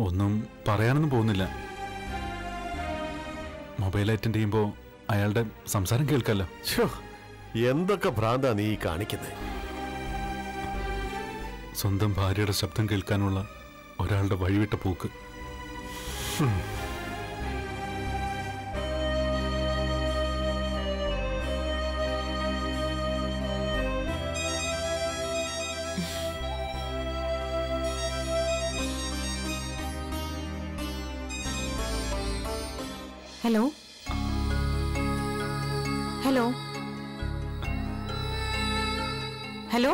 ഒന്നും പറയാനൊന്നും പോകുന്നില്ല മൊബൈൽ അറ്റൻഡ് ചെയ്യുമ്പോൾ അയാളുടെ സംസാരം കേൾക്കാമല്ലോ ഛോ, എന്തൊക്കെ ഭ്രാന്താ നീ ഈ കാണിക്കുന്നത് സ്വന്തം ഭാര്യയുടെ ശബ്ദം കേൾക്കാനുള്ള ഒരാളുടെ വഴിവിട്ട പോക്ക് ഹലോ ഹലോ ഹലോ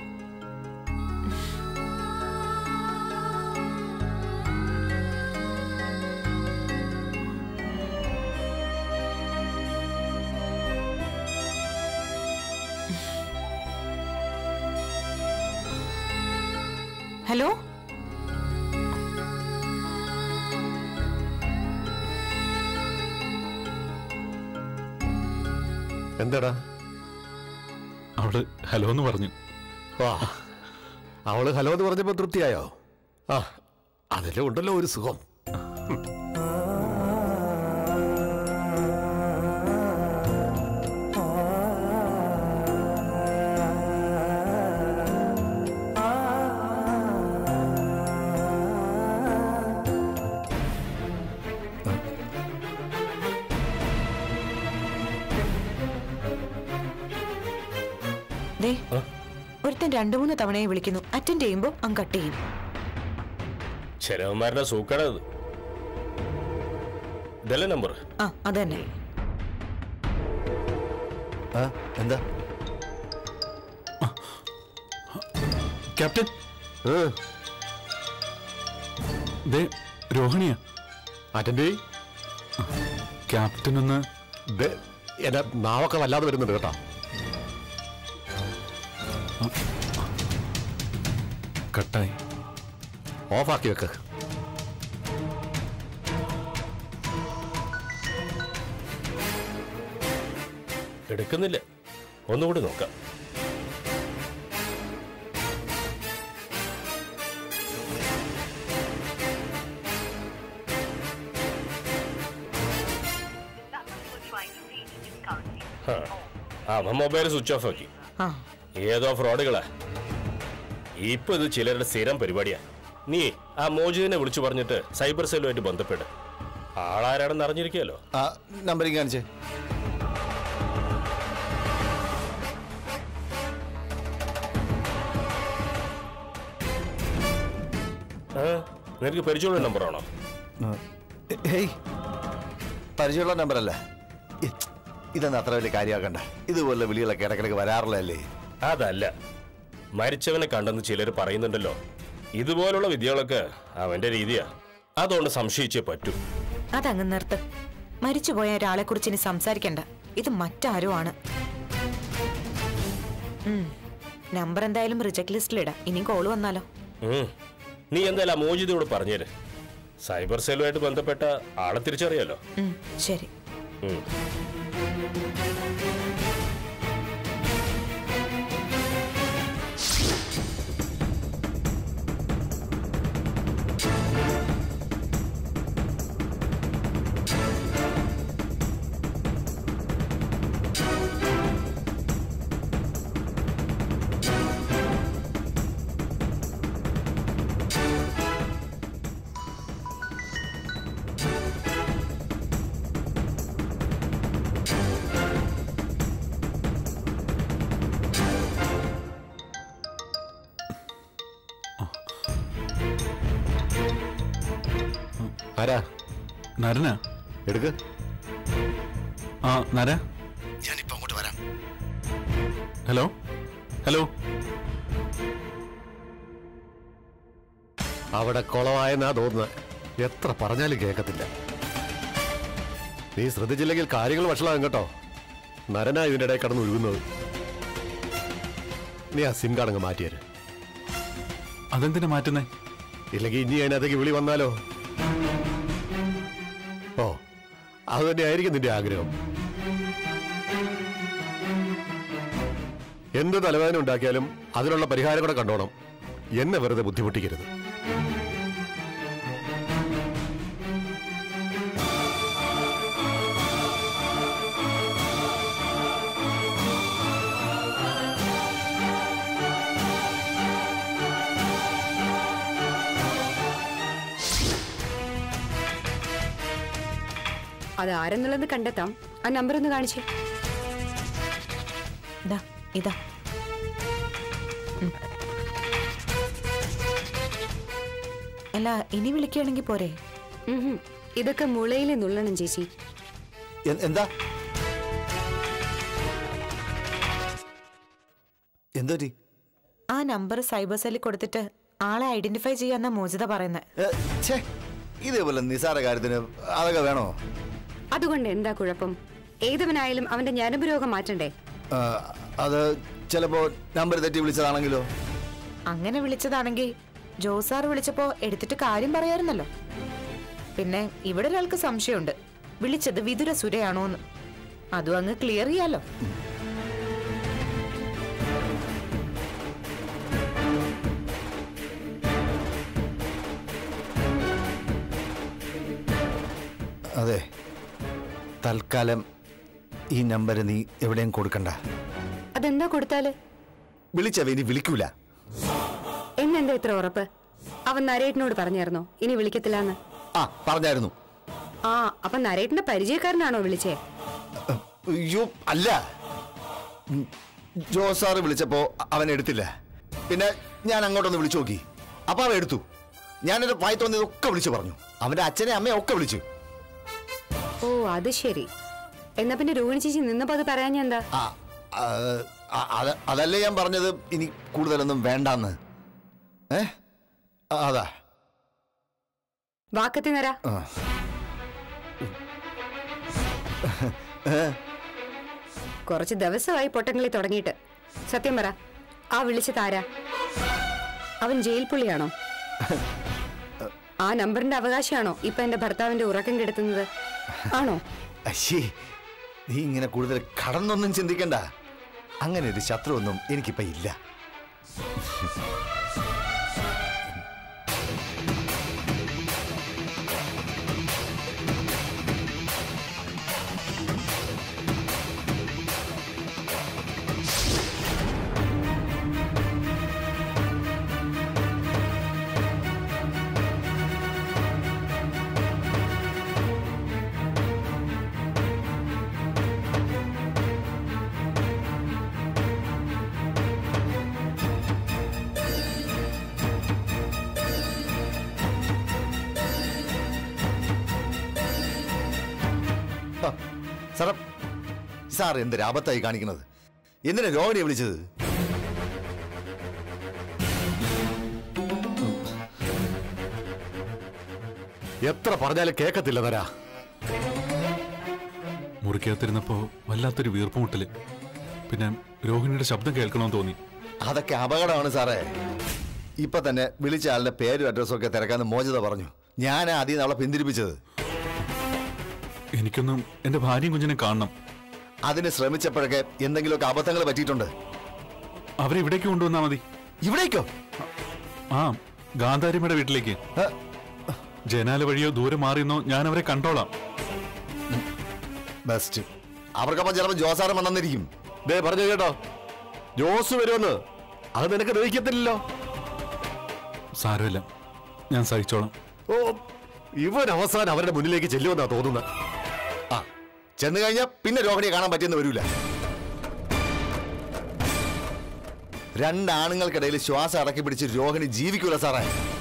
ഹലോ എന്താടാ അവള് ഹലോ എന്ന് പറഞ്ഞു വാ അവള് ഹലോ എന്ന് പറഞ്ഞപ്പോ തൃപ്തിയായോ ആ അതിലും ഉണ്ടല്ലോ ഒരു സുഖം ദേ ഒരുത്തൻ രണ്ടു മൂന്ന് തവണയെ വിളിക്കുന്നു അറ്റൻഡ് ചെയ്യുമ്പോ അങ്ങ് കട്ട് ചെയ്യും ചിലവന്മാരുടെ സൂക്കട ഇത് ഇതല്ലേ നമ്പർ ആ അത് തന്നെ ആ, എന്താ ക്യാപ്റ്റൻ ഏ, ദേ രോഹിണിയാ അറ്റൻഡ് ക്യാപ്റ്റൻ ഒന്ന് എന്റെ നാവൊക്കെ വല്ലാതെ വരുന്നുണ്ട് കേട്ടോ കട്ടായി ഓഫാക്കി വെക്ക് എടുക്കുന്നില്ല ഒന്നുകൂടി നോക്കാം ആ, അവൻ മൊബൈൽ സ്വിച്ച് ഓഫ് ആക്കി ആ ഏതോ ഫ്രോഡുകളാ ഇപ്പൊ ഇത് ചിലരുടെ സ്ഥിരം പരിപാടിയാ നീ ആ മോചിതിനെ വിളിച്ചു പറഞ്ഞിട്ട് സൈബർ സെല്ലുമായിട്ട് ബന്ധപ്പെട്ട് ആളാരാണെന്ന് അറിഞ്ഞിരിക്കുകയല്ലോ ആ നമ്പറിങ് കാണിച്ചേ ആ, നിനക്ക് പരിചയമുള്ള നമ്പറാണോ ഹേയ് പരിചയമുള്ള നമ്പറല്ല ഇ- ഇതൊന്നും അത്ര വലിയ കാര്യമാക്കണ്ട ഇതുപോലെ വിളികളൊക്കെ ഇടക്കിടക്ക് വരാറുള്ളതല്ലേ അതല്ല മരിച്ചവനെ കണ്ടെന്ന് ചിലർ പറയുന്നുണ്ടല്ലോ ഇതുപോലുള്ള വിദ്യകളൊക്കെ അവന്റെ രീതിയാ അതുകൊണ്ട് സംശയിച്ചേ പറ്റൂ അതങ്ങ് നിർത്ത് മരിച്ചുപോയ ഒരാളെ കുറിച്ച് ഇനി സംസാരിക്കണ്ട ഇത് മറ്റാരോ ആണ് ഉം. നമ്പർ എന്തായാലും റിജക്ട് ലിസ്റ്റിലിടാം ഇനിയും കോള് വന്നാലോ ഉം. നീ എന്തായാലും ആ മോചിതയോട് പറഞ്ഞേര് സൈബർ സെല്ലുമായിട്ട് ബന്ധപ്പെട്ട ആളെ തിരിച്ചറിയാലോ ഉം, ശരി ഉം. ആരാ നരനാ എടുക്ക് ആ നര ഞാനിപ്പോ അങ്ങോട്ട് വരാം ഹലോ ഹലോ അവിടെ കുളമായെന്നാ തോന്നുന്നത് എത്ര പറഞ്ഞാലും കേൾക്കത്തില്ല നീ ശ്രദ്ധിച്ചില്ലെങ്കിൽ കാര്യങ്ങൾ വഷളാകും കേട്ടോ നരനാ ഇതിൻ്റെ ഇടയിൽ കടന്ന് ഒഴുകുന്നത് നീ ആ സിം കാർഡ് അങ്ങ് മാറ്റിയര് അതെന്തിനാ മാറ്റുന്നേ ഇല്ലെങ്കിൽ ഇനി അതിനകത്തേക്ക് വിളി വന്നാലോ ഓ അത് തന്നെ ആയിരിക്കും നിന്റെ ആഗ്രഹം എന്ത് തലവേദന ഉണ്ടാക്കിയാലും അതിനുള്ള പരിഹാരം കൂടെ കണ്ടോണം എന്നെ വെറുതെ ബുദ്ധിമുട്ടിക്കരുത് അത് ആരെന്നുള്ളത് കണ്ടെത്താം ആ നമ്പർ ഒന്ന് കാണിച്ചേ ഇതാ ഇതാ ഉം. അല്ല ഇനി വിളിക്കുകയാണെങ്കിൽ പോരെ ഉം ഹും. ഇതൊക്കെ മുളയിൽ നുള്ളണം ചേച്ചി എ- എന്താ എന്തോറ്റി ആ നമ്പർ സൈബർ സെല്ലിൽ കൊടുത്തിട്ട് ആളെ ഐഡന്റിഫൈ ചെയ്യാന്നാ മോചിത പറയുന്നത് ഏ, ഛേ ഇതേപോലെ നിസാര കാര്യത്തിന് അതൊക്കെ വേണോ അതുകൊണ്ട് എന്താ കുഴപ്പം ഏതവനായാലും അവന്റെ ഞരമ്പ് രോഗം മാറ്റണ്ടേ ആ, അത് ചിലപ്പോ നമ്പർ തെറ്റി വിളിച്ചതാണെങ്കിലോ അങ്ങനെ വിളിച്ചതാണെങ്കിൽ ജോസാർ വിളിച്ചപ്പോ എടുത്തിട്ട് കാര്യം പറയാറുന്നല്ലോ പിന്നെ ഇവിടെ ഒരാൾക്ക് സംശയമുണ്ട് വിളിച്ചത് വിതുര സുരയാണോന്ന് അതും അങ്ങ് ക്ലിയർ ചെയ്യാലോ അതെ തൽക്കാലം ഈ നമ്പർ നീ എവിടെയും കൊടുക്കണ്ട അതെന്താ കൊടുത്താല് വിളിച്ചവ ഇനി വിളിക്കൂല എന്നെന്താ ഇത്ര ഉറപ്പ് അവൻ നരേട്ടനോട് പറഞ്ഞായിരുന്നോ ഇനി വിളിക്കത്തില്ലാന്ന് ആ പറഞ്ഞായിരുന്നു ആ അപ്പൊ നരേട്ടന്റെ പരിചയക്കാരനാണോ വിളിച്ചേ അയ്യോ അല്ല ഉം, ജോസാറ് വിളിച്ചപ്പോ അ- അവൻ എടുത്തില്ല പിന്നെ ഞാൻ അങ്ങോട്ടൊന്ന് വിളിച്ചു നോക്കി അപ്പൊ അവൻ എടുത്തു ഞാനെന്റെ വായി തോന്നിയതൊക്കെ വിളിച്ചു പറഞ്ഞു അവന്റെ അച്ഛനെ അമ്മയെ ഒക്കെ വിളിച്ചു ഓ അത് ശരി എന്നാ പിന്നെ രോഹിണി ചേച്ചി നിന്നപ്പോ അത് പറയാൻ ഞാൻ എന്താ ആ ആ, ആ, അത്- അതല്ലേ ഞാൻ പറഞ്ഞത് ഇനി കൂടുതലൊന്നും വേണ്ടാന്ന് ഏ ആ, അതാ വാക്കത്തി നരാ ആ. ഏ? കുറച്ച് ദിവസമായി പൊട്ടങ്ങളി തുടങ്ങിയിട്ട് സത്യം പറ ആ വിളിച്ച താര അവൻ ജയിൽ പുള്ളിയാണോ ആ നമ്പറിന്റെ അവകാശമാണോ ഇപ്പൊ എന്റെ ഭർത്താവിന്റെ ഉറക്കം കെടുത്തുന്നത് ആണോ അശ്ശേ നീ ഇങ്ങനെ കൂടുതൽ കടന്നൊന്നും ചിന്തിക്കണ്ട അങ്ങനെ ഒരു ശത്രുവൊന്നും എനിക്കിപ്പോ ഇല്ല ഹ, സാറേ സാർ എന്ത് രാപത്തായി കാണിക്കുന്നത് എന്തിനാ രോഹിണിയെ വിളിച്ചത് എത്ര പറഞ്ഞാലും കേക്കത്തില്ല തരാ മുറിക്കകത്തിരുന്നപ്പോ വല്ലാത്തൊരു വീർപ്പുമുട്ടല് പിന്നെ രോഹിണിയുടെ ശബ്ദം കേൾക്കണമെന്ന് തോന്നി അതൊക്കെ അപകടമാണ് സാറേ ഇപ്പൊ തന്നെ വിളിച്ച ആളുടെ പേരും അഡ്രസ്സും ഒക്കെ തിരക്കാന്ന് മോചിത പറഞ്ഞു ഞാൻ ആദ്യം അവളെ പിന്തിരിപ്പിച്ചത് എനിക്കൊന്നും എന്റെ ഭാര്യയും കുഞ്ഞിനെ കാണണം അതിന് ശ്രമിച്ചപ്പോഴൊക്കെ എന്തെങ്കിലുമൊക്കെ അബദ്ധങ്ങൾ പറ്റിയിട്ടുണ്ട് അവരെ ഇവിടേക്ക് കൊണ്ടുവന്നാ മതി ഇവിടേക്കോ ആ ഗാന്ധാരിമ്മയുടെ വീട്ടിലേക്ക് ഹ, ജനാല വഴിയോ ദൂരെ മാറിയെന്നോ ഞാൻ അവരെ കണ്ടോളാം ബെസ്റ്റ് അവർക്കൊപ്പം ചിലപ്പോൾ ജോസാറ് വന്നിരിക്കും ദേ പറഞ്ഞു കേട്ടോ ജോസ് വരുമെന്ന് അത് നിനക്ക് ദഹിക്കത്തില്ലല്ലോ സാരമില്ല ഞാൻ സഹിച്ചോളാം ഓ ഇവൻ അവസാനം അവരുടെ മുന്നിലേക്ക് ചെല്ലുമെന്നാ തോന്നുന്നത് ആ ചെന്ന് കഴിഞ്ഞാൽ പിന്നെ രോഹിണിയെ കാണാൻ പറ്റിയെന്ന് വരൂല രണ്ടാണുങ്ങൾക്കിടയിൽ ശ്വാസം അടക്കി പിടിച്ച് രോഹിണി ജീവിക്കൂല സാറേ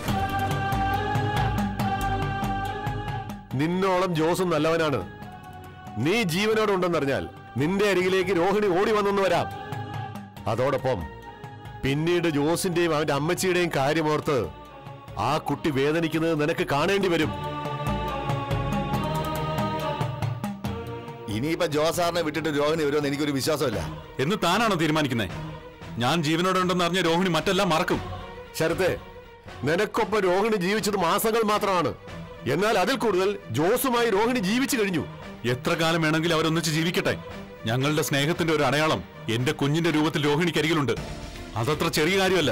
നിന്നോളം ജോസും നല്ലവനാണ് നീ ജീവനോടെ ഉണ്ടെന്നറിഞ്ഞാൽ നിന്റെ അരികിലേക്ക് രോഹിണി ഓടി വന്നെന്ന് വരാം അതോടൊപ്പം പിന്നീട് ജോസിന്റെയും അവന്റെ അമ്മച്ചിയുടെയും കാര്യമോർത്ത് ആ കുട്ടി വേദനിക്കുന്നത് നിനക്ക് കാണേണ്ടി വരും ഇനിയിപ്പോ ജോസാറിനെ വിട്ടിട്ട് രോഹിണി വരുമെന്ന് എനിക്കൊരു വിശ്വാസമില്ല എന്ന് താനാണോ തീരുമാനിക്കുന്നത് ഞാൻ ജീവനോടെ ഉണ്ടെന്ന് അറിഞ്ഞ രോഹിണി മറ്റെല്ലാം മറക്കും ശരത്തെ നിനക്കൊപ്പം രോഹിണി ജീവിച്ചത് മാസങ്ങൾ മാത്രമാണ് എന്നാൽ അതിൽ കൂടുതൽ ജോസുമായി രോഹിണി ജീവിച്ചു കഴിഞ്ഞു എത്ര കാലം വേണമെങ്കിലും അവരൊന്നിച്ച് ജീവിക്കട്ടെ ഞങ്ങളുടെ സ്നേഹത്തിന്റെ ഒരു അടയാളം എന്റെ കുഞ്ഞിന്റെ രൂപത്തിൽ രോഹിണിക്കരികിലുണ്ട് അതത്ര ചെറിയ കാര്യമല്ല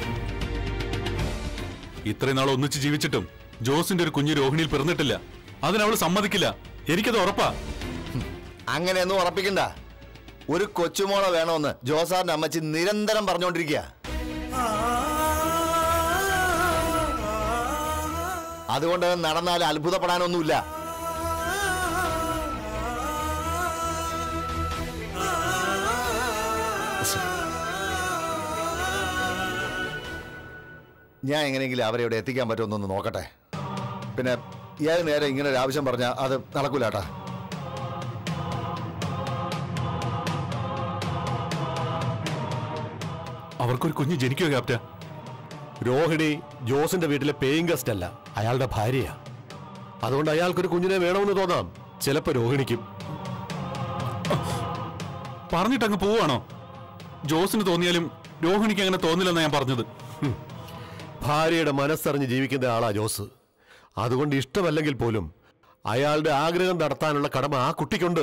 ഇത്രയും നാൾ ഒന്നിച്ച് ജീവിച്ചിട്ടും ജോസിന്റെ ഒരു കുഞ്ഞ് രോഹിണിയിൽ പിറന്നിട്ടില്ല അതിനവൾ സമ്മതിക്കില്ല എനിക്കത് ഉറപ്പാ അങ്ങനെയൊന്നും ഉറപ്പിക്കണ്ട ഒരു കൊച്ചുമോളെ വേണമെന്ന് ജോസാറിന്റെ അമ്മച്ചി നിരന്തരം പറഞ്ഞുകൊണ്ടിരിക്കുക അതുകൊണ്ട് നടന്നാൽ അത്ഭുതപ്പെടാനൊന്നുമില്ല ഞാൻ എങ്ങനെയെങ്കിലും അവരെ ഇവിടെ എത്തിക്കാൻ പറ്റുമെന്നൊന്ന് നോക്കട്ടെ പിന്നെ ഏത് നേരം ഇങ്ങനെ ഒരു ആവശ്യം പറഞ്ഞാൽ അത് നടക്കൂലാട്ടാ അവർക്കൊരു കുഞ്ഞ് ജനിക്കുക ക്യാപ്റ്റൻ രോഹിണി ജോസിന്റെ വീട്ടിലെ പേയിങ് ഗസ്റ്റ് അല്ല അയാളുടെ ഭാര്യയാ അതുകൊണ്ട് അയാൾക്കൊരു കുഞ്ഞിനെ വേണമെന്ന് തോന്നാം ചിലപ്പോ രോഹിണിക്കും പറഞ്ഞിട്ട് അങ്ങ് പോവാണോ ജോസിന് തോന്നിയാലും രോഹിണിക്ക് അങ്ങനെ തോന്നില്ലെന്നാ ഞാൻ പറഞ്ഞത് ഭാര്യയുടെ മനസ്സറിഞ്ഞ് ജീവിക്കുന്ന ആളാ ജോസ് അതുകൊണ്ട് ഇഷ്ടമല്ലെങ്കിൽ പോലും അയാളുടെ ആഗ്രഹം നടത്താനുള്ള കടമ ആ കുട്ടിക്കുണ്ട്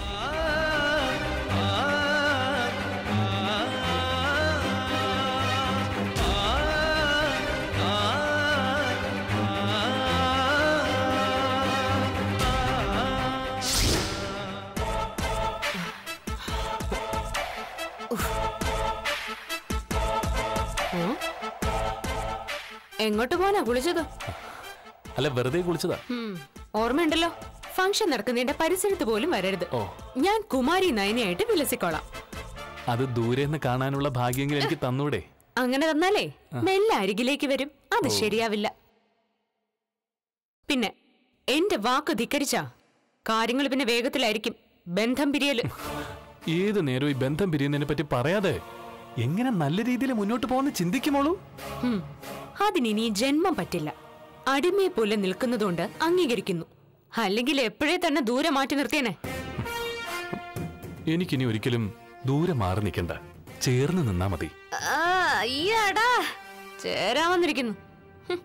എങ്ങോട്ട് പോനാ കുളിച്ചത് അല്ല വെറുതെ കുളിച്ചതാ ഓർമ്മയുണ്ടല്ലോ ഫംഗ്ഷൻ നടക്കുന്നതിന്റെ പരിസരത്ത് പോലും വരരുത് ഓ. ഞാൻ കുമാരി നയനയായിട്ട് വിലസിക്കോളാം അത് ദൂരെ നിന്ന് കാണാനുള്ള ഭാഗ്യമെങ്കിലും എനിക്ക് തന്നൂടെ അങ്ങനെ തന്നാലേ മെല്ലെ അരികിലേക്ക് വരും അത് ശരിയാവില്ല പിന്നെ എന്റെ വാക്ക് ധിക്കരിച്ചാ കാര്യങ്ങൾ പിന്നെ വേഗത്തിലായിരിക്കും ബന്ധം പിരിയല് ഏത് നേരവും ഈ ബന്ധം പിരിയുന്നതിനെ പറ്റി പറയാതെ എങ്ങനെ നല്ല രീതിയിൽ മുന്നോട്ട് പോകുന്ന ചിന്തിക്കുമോളൂ ഹും, അതിനിനി ജന്മം പറ്റില്ല അടിമയെ പോലെ നിൽക്കുന്നതുകൊണ്ട് അംഗീകരിക്കുന്നു അല്ലെങ്കിൽ എപ്പോഴേ തന്നെ ദൂരെ മാറ്റി നിർത്തിയേനെ എനിക്കിനി ഒരിക്കലും ദൂരെ മാറി നിൽക്കണ്ട ചേർന്ന് നിന്നാ മതി അയ്യാടാ ചേരാൻ വന്നിരിക്കുന്നു ഹും.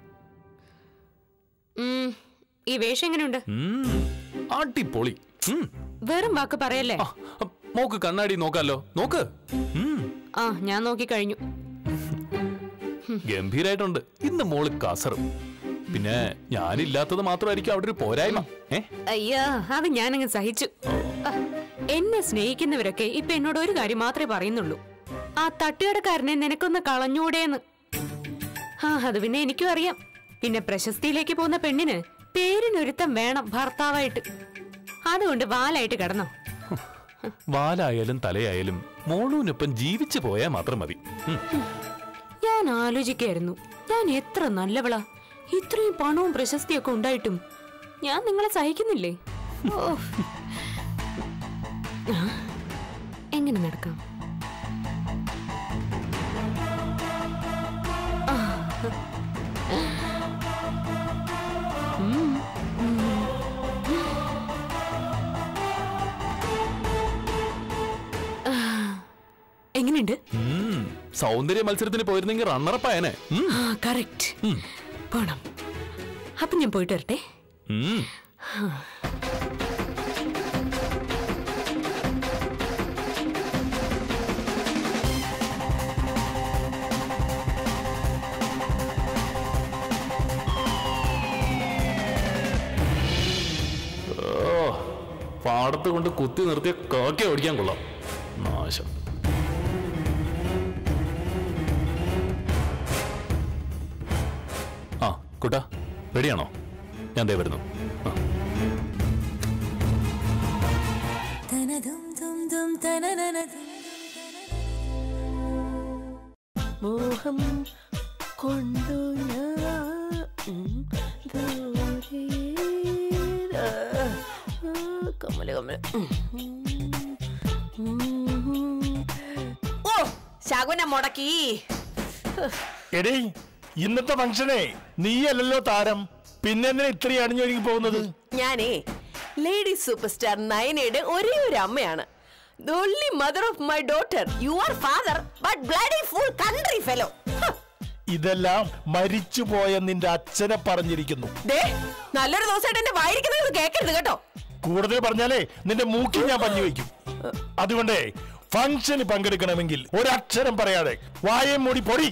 ഉം, ഈ വേഷം എങ്ങനെയുണ്ട് ഉം, അടിപൊളി ഉം. വെറും വാക്ക് പറയല്ലേ ആ, ആ, മോക്ക് കണ്ണാടി നോക്കാലോ നോക്ക് ഉം, ആ ഞാൻ നോക്കി കഴിഞ്ഞു ഗംഭീരായിട്ടുണ്ട് ഇന്ന് മോള് കസറും പിന്നെ ഞാനില്ലാത്തത് മാത്രമായിരിക്കും അവിടെ ഒരു പോരായ്മ ഏ അയ്യോ അത് ഞാനങ്ങ് സഹിച്ചു ആ, എന്നെ സ്നേഹിക്കുന്നവരൊക്കെ ഇപ്പൊ എന്നോട് ഒരു കാര്യം മാത്രമേ പറയുന്നുള്ളൂ ആ തട്ടുകടക്കാരനെ നിനക്കൊന്ന് കളഞ്ഞൂടേന്ന് ആ അത് പിന്നെ എനിക്കും അറിയാം പിന്നെ പ്രശസ്തിയിലേക്ക് പോകുന്ന പെണ്ണിന് പേരിനൊരുത്തം വേണം ഭർത്താവായിട്ട് അതുകൊണ്ട് വാലായിട്ട് കിടന്നോ വാലായാലും തലയായാലും മോളൂനൊപ്പം ജീവിച്ചു പോയാൽ മാത്രം മതി ഉം. ഞാൻ ആലോചിക്കായിരുന്നു ഞാൻ എത്ര നല്ലവളാ ഇത്രയും പണവും പ്രശസ്തിയൊക്കെ ഉണ്ടായിട്ടും ഞാൻ നിങ്ങളെ സഹിക്കുന്നില്ലേ ഓ. ആ, എങ്ങനെ നടക്കാം ആ. ഉം. ആ. എങ്ങനെയുണ്ട് ഉം. സൗന്ദര്യ മത്സരത്തിന് പോയിരുന്നെങ്കിൽ റണ്ണറപ്പായനെ ഉം. ആ കറക്റ്റ് പോണം അപ്പൊ ഞാൻ പോയിട്ട് വരട്ടെ ഉം. ഓ, പാടത്ത് കൊണ്ട് കുത്തി നിർത്തിയ കാക്കി ഓടിക്കാൻ കൊള്ളാം നാശം ആ കുട്ടാ റെഡിയാണോ ഞാൻ ദേ വരുന്നു ആ. മോഹം കൊണ്ടു ഞാൻ ദൂരെ കമ്മല കമ്മല ഓ ശകുന മുടക്കി എടേ ഇന്നത്തെ ഫംഗ്ഷനെ നീയല്ലല്ലോ താരം പിന്നെ എന്തിനാ ഇത്രയും അണിഞ്ഞൊരുങ്ങി പോകുന്നത് ഞാനേ ലേഡി സൂപ്പർ സ്റ്റാർ നയനയുടെ ഒരേ ഒരു അമ്മയാണ് The only mother of my daughter. You are father, but bloody fool country fellow. Huh. ഇതെല്ലാം മരിച്ചുപോയ നിന്റെ അച്ഛനെ പറഞ്ഞിരിക്കുന്നു ദേ നല്ലൊരു ദിവസമായിട്ട് എന്റെ വായിരിക്കുന്നത് കേൾക്കരുത് കേട്ടോ കൂടുതൽ പറഞ്ഞാലേ നിന്റെ മൂക്കിൽ ഞാൻ പഞ്ഞു വയ്ക്കും അതുകൊണ്ടേ ഫംഗ്ഷന് പങ്കെടുക്കണമെങ്കിൽ ഒരക്ഷരം പറയാതെ വായം മൂടി പൊടി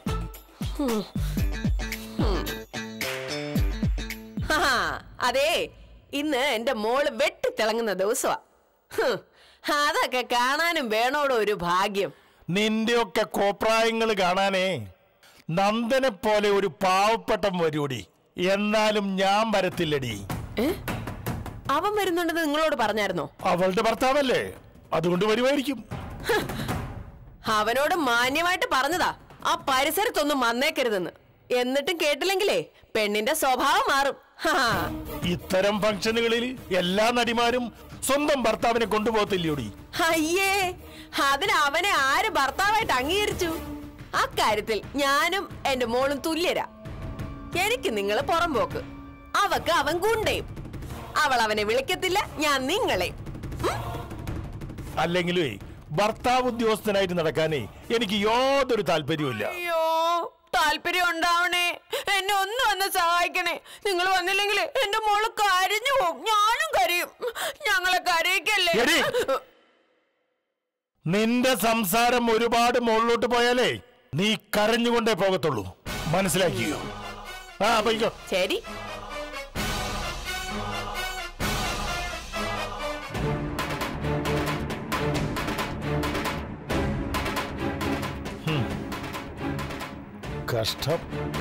ഹാ, അതേ ഇന്ന് എന്റെ മോള് വെട്ടിത്തിളങ്ങുന്ന ദിവസമാ ഹ്, അതൊക്കെ കാണാനും വേണോടോ ഒരു ഭാഗ്യം നിന്റെയൊക്കെ കോപ്രായങ്ങൾ കാണാനേ നന്ദനെ പോലെ ഒരു പാവപ്പെട്ടം വരൂടി എന്നാലും ഞാൻ വരത്തില്ലടി ഏ? അവൻ വരുന്നുണ്ടെന്ന് നിങ്ങളോട് പറഞ്ഞായിരുന്നോ അവളുടെ ഭർത്താവല്ലേ അതുകൊണ്ട് വരുമായിരിക്കും അവനോട് മാന്യമായിട്ട് പറഞ്ഞതാ ആ പരിസരത്തൊന്നും വന്നേക്കരുതെന്ന് എന്നിട്ടും കേട്ടില്ലെങ്കിലേ പെണ്ണിന്റെ സ്വഭാവം മാറും ഹാ. ഇത്തരം ഫംഗ്ഷനുകളിൽ എല്ലാ നടിമാരും സ്വന്തം ഭർത്താവിനെ കൊണ്ടുപോകത്തില്ലയോടി അയ്യേ അതിന് അവനെ ആര് ഭർത്താവായിട്ട് അംഗീകരിച്ചു അക്കാര്യത്തിൽ ഞാനും എന്റെ മോളും തുല്യരാ എനിക്ക് നിങ്ങൾ പുറംപോക്ക് അവക്ക് അവൻ ഗുണ്ടയും അവൾ അവനെ വിളിക്കത്തില്ല ഞാൻ നിങ്ങളെ അല്ലെങ്കിലേ ഭർത്താവ് ഉദ്യോഗസ്ഥനായിട്ട് നടക്കാനേ എനിക്ക് യാതൊരു താല്പര്യവുമില്ല അയ്യോ താല്പര്യം ഉണ്ടാവണേ എന്നെ ഒന്ന് വന്ന് സഹായിക്കണേ നിങ്ങൾ വന്നില്ലെങ്കിൽ എന്റെ മോള് കരഞ്ഞു പോകും ഞാനും കരയും ഞങ്ങളെ കരയിക്കല്ലേ എടി! നിന്റെ സംസാരം ഒരുപാട് മുകളിലോട്ട് പോയാലേ നീ കരഞ്ഞുകൊണ്ടേ പോകത്തുള്ളൂ മനസ്സിലാക്കിയോ ആ പോയിക്കോ ശരി കഷ്ടം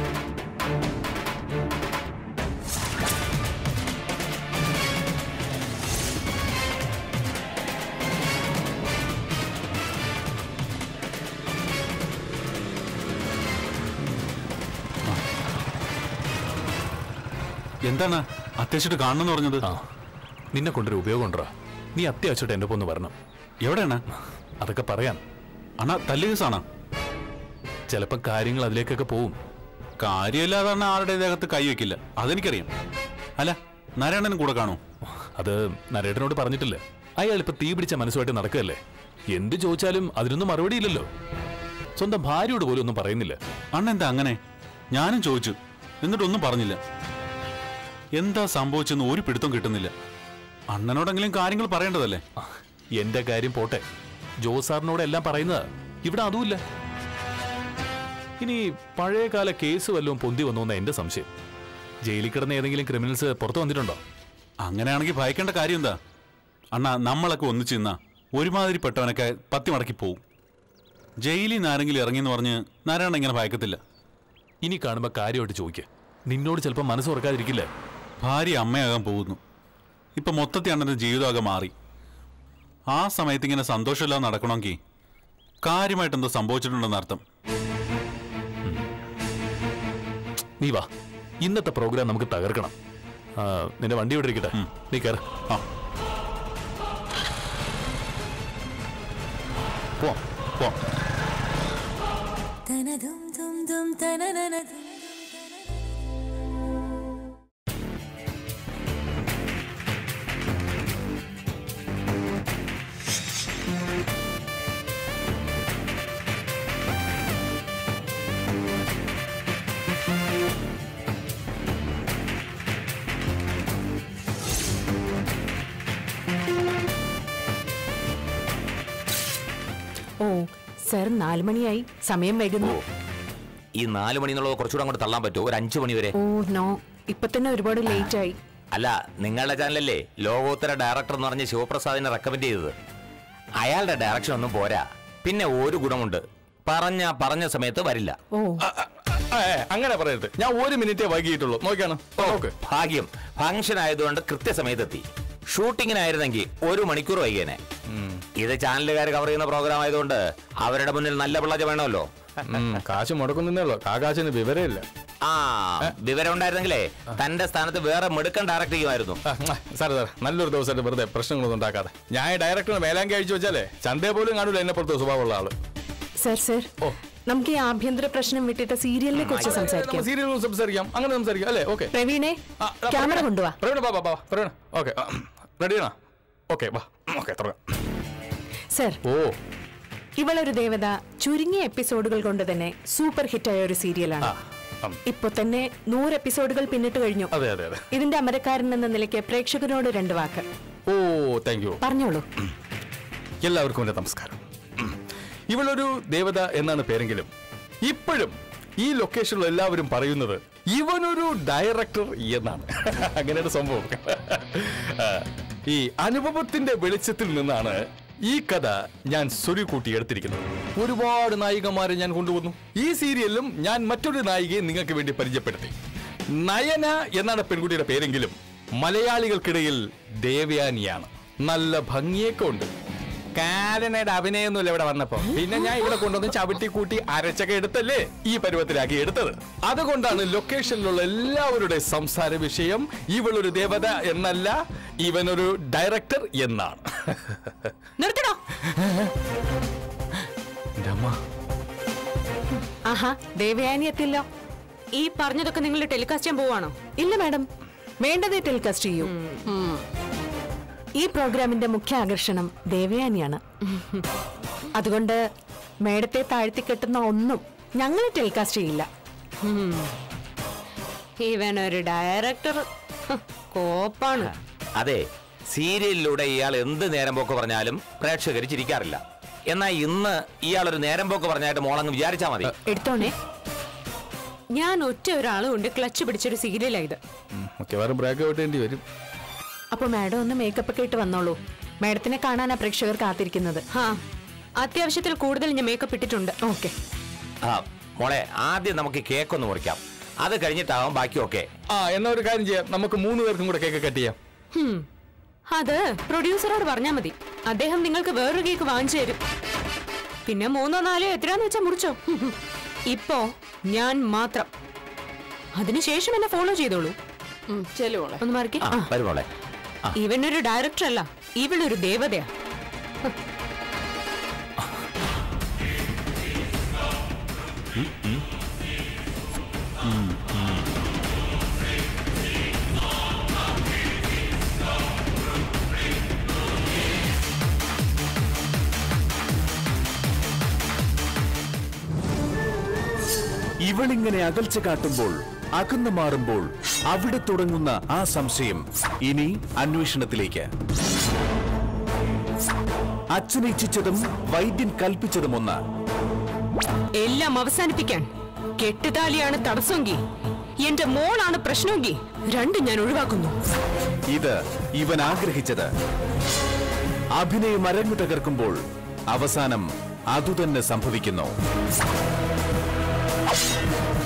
എന്താണ് അത്യാവശ്യമായിട്ട് കാണണമെന്ന് പറഞ്ഞത് ആ നിന്നെ കൊണ്ടൊരു ഉപയോഗം ഉണ്ടോ നീ അത്യാവശ്യമായിട്ട് എൻ്റെ ഒപ്പം ഒന്ന് വരണം എവിടെയാണ് അതൊക്കെ പറയാൻ അണ്ണാ തല്ലു കേസാണോ ചിലപ്പോൾ കാര്യങ്ങൾ അതിലേക്കൊക്കെ പോവും കാര്യമില്ലാതെ അണ്ണ ആരുടെ ദേഹത്ത് കൈവയ്ക്കില്ല അതെനിക്കറിയാം അല്ല നാരായണനും കൂടെ കാണൂ അത് നരേട്ടനോട് പറഞ്ഞിട്ടില്ല അയാൾ ഇപ്പൊ തീ പിടിച്ച മനസ്സുമായിട്ട് നടക്കുകയല്ലേ എന്ത് ചോദിച്ചാലും അതിനൊന്നും മറുപടി ഇല്ലല്ലോ സ്വന്തം ഭാര്യയോട് പോലും ഒന്നും പറയുന്നില്ല അണ്ണ എന്താ അങ്ങനെ ഞാനും ചോദിച്ചു എന്നിട്ടൊന്നും പറഞ്ഞില്ല എന്താ സംഭവിച്ചെന്ന് ഒരു പിടുത്തം കിട്ടുന്നില്ല അണ്ണനോടെങ്കിലും കാര്യങ്ങൾ പറയേണ്ടതല്ലേ ആ, എന്റെ കാര്യം പോട്ടെ ജോസാറിനോട് എല്ലാം പറയുന്നതാ ഇവിടെ അതുമില്ല ഇനി പഴയകാല കേസ് വല്ലതും പൊന്തി വന്നോന്ന എന്റെ സംശയം ജയിലിൽ കിടന്ന ഏതെങ്കിലും ക്രിമിനൽസ് പുറത്തു വന്നിട്ടുണ്ടോ അങ്ങനെയാണെങ്കിൽ ഭയക്കേണ്ട കാര്യം എന്താ അണ്ണാ നമ്മളൊക്കെ ഒന്നിച്ച് നിന്നാ ഒരുമാതിരി പെട്ടവനൊക്കെ പത്തി മടക്കി പോവും ജയിലിൽ നിന്ന് ആരെങ്കിലും ഇറങ്ങിയെന്ന് പറഞ്ഞ് നാരായണൻ ഇങ്ങനെ ഭയക്കത്തില്ല ഇനി കാണുമ്പോ കാര്യമായിട്ട് ചോദിക്ക നിന്നോട് ചിലപ്പോൾ മനസ്സ് ഉറക്കാതിരിക്കില്ല ഭാര്യ അമ്മയാകാൻ പോകുന്നു ഇപ്പൊ മൊത്തത്തിൽ അണ്ണന്റെ ജീവിതമാകെ മാറി ആ സമയത്ത് ഇങ്ങനെ സന്തോഷമില്ലാതെ നടക്കണമെങ്കിൽ കാര്യമായിട്ട് എന്തോ സംഭവിച്ചിട്ടുണ്ടെന്ന് അർത്ഥം നീ വാ ഇന്നത്തെ പ്രോഗ്രാം നമുക്ക് തകർക്കണം ആ, നിന്റെ വണ്ടി ഇവിടെ ഇരിക്കട്ടെ നീ കയറ ആ പോ പോ ഓ സർ നാല് മണിയായി സമയം വൈകുന്നു ഈ നാല് മണി എന്നുള്ളത് കുറച്ചുകൂടെ അങ്ങോട്ട് തള്ളാൻ പറ്റുമോ ഒരു അഞ്ചു മണി വരെ ഓ നോ ഇപ്പൊ തന്നെ ഒരുപാട് ലേറ്റ് ആയി അല്ല നിങ്ങളുടെ ചാനലല്ലേ ലോകോത്തര ഡയറക്ടർ എന്ന് പറഞ്ഞ് ശിവപ്രസാദിനെ റെക്കമെൻഡ് ചെയ്തത് അയാളുടെ ഡയറക്ഷൻ ഒന്നും പോരാ പിന്നെ ഒരു ഗുണമുണ്ട് പറഞ്ഞ പറഞ്ഞ സമയത്ത് വരില്ല ഓ അങ്ങനെ പറയരുത് ഞാൻ ഒരു മിനിറ്റേ വൈകിയിട്ടുള്ളൂ നോക്കിയാണ് ഓക്കെ ഭാഗ്യം ഫംഗ്ഷൻ ആയതുകൊണ്ട് കൃത്യസമയത്തെത്തി ഷൂട്ടിങ്ങിനായിരുന്നെങ്കിൽ ഒരു മണിക്കൂർ വൈകിയേനെ ഇത് ചാനലുകാർ കവർ ചെയ്യുന്ന പ്രോഗ്രാം ആയതുകൊണ്ട് അവരുടെ മുന്നിൽ നല്ല പിള്ളേർ വേണമല്ലോ കാശ് മുടക്കുന്നേ ഉള്ളൂ ആ കാശിന് വിവരമില്ല ആ വിവരം ഉണ്ടായിരുന്നെങ്കിലേ തന്റെ സ്ഥാനത്ത് വേറെ മിടുക്കൻ ഡയറക്ട് ചെയ്യുമായിരുന്നു സാറേ സാർ നല്ലൊരു ദിവസമായിട്ട് വെറുതെ പ്രശ്നങ്ങളൊന്നും ഉണ്ടാക്കാതെ ഞാൻ ഈ ഡയറക്ടറിന് മേലാങ്കി അഴിച്ചു വെച്ചാലേ ചന്തയെ പോലും കാണൂല എന്നെ പുറത്ത് സ്വഭാവമുള്ള ആള് സർ സർ നമുക്ക് ഈ ആഭ്യന്തര പ്രശ്നം വിട്ടിട്ട് സീരിയലിനെ കുറിച്ച് സംസാരിക്കാം സീരിയലും സംസാരിക്കാം അങ്ങനെ സംസാരിക്കാം അല്ലേ ഓക്കെ പ്രവീണെ ക്യാമറ കൊണ്ടുവാ പ്രവീണ ബാ ബാ ബാ പ്രവീണ ഓക്കെ റെഡിയാണോ ഓക്കെ വാ ഓക്കെ തുടങ്ങാം സർ ഓ ഇവളൊരു ദേവത ചുരുങ്ങിയ എപ്പിസോഡുകൾ കൊണ്ട് തന്നെ സൂപ്പർ ഹിറ്റായ ഒരു സീരിയലാണ് ഉം. ഇപ്പൊ തന്നെ നൂറ് എപ്പിസോഡുകൾ പിന്നിട്ട് കഴിഞ്ഞു അതെ അതെ അതെ ഇതിന്റെ അമരക്കാരൻ എന്ന നിലയ്ക്ക് പ്രേക്ഷകരോട് രണ്ട് വാക്ക് ഓ താങ്ക് യു പറഞ്ഞോളൂ എല്ലാവർക്കും എൻ്റെ നമസ്കാരം ഉം. ഇവളൊരു ദേവത എന്നാണ് പേരെങ്കിലും ഇപ്പോഴും ഈ ലൊക്കേഷനിൽ എല്ലാവരും പറയുന്നത് ഇവനൊരു ഡയറക്ടർ എന്നാണ് അങ്ങനെയാണ് സംഭവം ആ, ഈ അനുഭവത്തിന്റെ വെളിച്ചത്തിൽ നിന്നാണ് ഈ കഥ ഞാൻ സ്വരു കൂട്ടി എടുത്തിരിക്കുന്നത് ഒരുപാട് നായികമാരെ ഞാൻ കൊണ്ടുവന്നു ഈ സീരിയലിലും ഞാൻ മറ്റൊരു നായികയെ നിങ്ങൾക്ക് വേണ്ടി പരിചയപ്പെടുത്തി നയന എന്നാണ് പെൺകുട്ടിയുടെ പേരെങ്കിലും മലയാളികൾക്കിടയിൽ ദേവയാനിയാണ് നല്ല ഭംഗിയൊക്കെ ഉണ്ട് കാലനയുടെ അഭിനയൊന്നുമില്ല ഇവിടെ വന്നപ്പോ പിന്നെ ഞാൻ ഇവിടെ കൊണ്ടുവന്ന് ചവിട്ടി കൂട്ടി അരച്ചൊക്കെ എടുത്തല്ലേ ഈ പരുവത്തിലാക്കി എടുത്തത് അതുകൊണ്ടാണ് ലൊക്കേഷനിലുള്ള എല്ലാവരുടെ സംസാര വിഷയം ഇവളൊരു ദേവത എന്നല്ല ഇവനൊരു ഡയറക്ടർ എന്നാണ് നിർത്തണോ എൻ്റെ അമ്മ ആഹാ ദേവയാനി എത്തില്ല ഈ പറഞ്ഞതൊക്കെ നിങ്ങൾ ടെലികാസ്റ്റ് ചെയ്യാൻ പോവാണോ ഇല്ല മാഡം വേണ്ടതേ ടെലികാസ്റ്റ് ചെയ്യൂ ഈ പ്രോഗ്രാമിന്റെ മുഖ്യ ആകർഷണം ദേവയാനിയാണ് അതുകൊണ്ട് മേഡത്തെ താഴ്ത്തി കെട്ടുന്ന ഒന്നും ഞങ്ങൾ ടെലികാസ്റ്റ് ചെയ്യില്ല ഇവൻ ഒരു ഡയറക്ടർ കോപ്പാണ് അതെ സീരിയലിലൂടെ ഇയാൾ എന്ത് നേരം പോക്ക് പറഞ്ഞാലും പ്രേക്ഷകർ ചിരിക്കാറില്ല എന്നാൽ ഇന്ന് ഇയാൾ ഒരു നേരം പോക്ക് പറഞ്ഞായിട്ട് മോളങ്ങ് വിചാരിച്ചാ മതി എടുത്തോണേ ഞാൻ ഒറ്റ ഒരാളും കൊണ്ട് ക്ലച്ച് പിടിച്ചൊരു സീരിയലായത് മിക്കവാറും ബ്രേക്ക് ഔട്ടേണ്ടി വരും അപ്പൊ മാഡം ഒന്ന് മേക്കപ്പ് ഒക്കെ ഇട്ട് വന്നോളൂ മാഡത്തിനെ കാണാനാ പ്രേക്ഷകർ കാത്തിരിക്കുന്നത് ഹാ അത്യാവശ്യത്തിൽ കൂടുതൽ ഞാൻ മേക്കപ്പ് ഇട്ടിട്ടുണ്ട് ഓക്കെ ആ മോളെ ആദ്യം നമുക്ക് കേക്ക് ഒന്ന് മുറിക്കാം അത് കഴിഞ്ഞിട്ടാവും ബാക്കിയൊക്കെ ആ എന്നാ ഒരു കാര്യം ചെയ്യാം നമുക്ക് മൂന്ന് പേർക്കും കൂടെ കേക്ക് കട്ട് ചെയ്യാം ഹും. അത് പ്രൊഡ്യൂസറോട് പറഞ്ഞാ മതി അദ്ദേഹം നിങ്ങൾക്ക് വേറൊരു കേക്ക് വാങ്ങിച്ചു തരും പിന്നെ മൂന്നോ നാലോ എത്രയാന്ന് വെച്ചാ മുറിച്ചോ ഹും, ഹും. ഇപ്പോ ഞാൻ മാത്രം അതിനുശേഷം എന്നെ ഫോളോ ചെയ്തോളൂ ചെല്ലുവോളെ ഒന്ന് മാറിക്കേ ആ വരും മോളെ ഇവനൊരു ഡയറക്ടർ അല്ല ഇവളൊരു ദേവതയാ ഇവളിങ്ങനെ അകൽച്ച കാട്ടുമ്പോൾ അകന്നു മാറുമ്പോൾ അവിടെ തുടങ്ങുന്ന ആ സംശയം ഇനി അന്വേഷണത്തിലേക്ക് അച്ഛൻ ഇച്ഛിച്ചതും വൈദ്യൻ കൽപ്പിച്ചതും ഒന്ന് എല്ലാം അവസാനിപ്പിക്കാൻ കെട്ടുതാലിയാണ് തടസ്സമെങ്കിൽ എന്റെ മോളാണ് പ്രശ്നമെങ്കിൽ രണ്ടും ഞാൻ ഒഴിവാക്കുന്നു ഇത് ഇവൻ ആഗ്രഹിച്ചത് അഭിനയം അരങ്ങു തകർക്കുമ്പോൾ അവസാനം അതുതന്നെ സംഭവിക്കുന്നു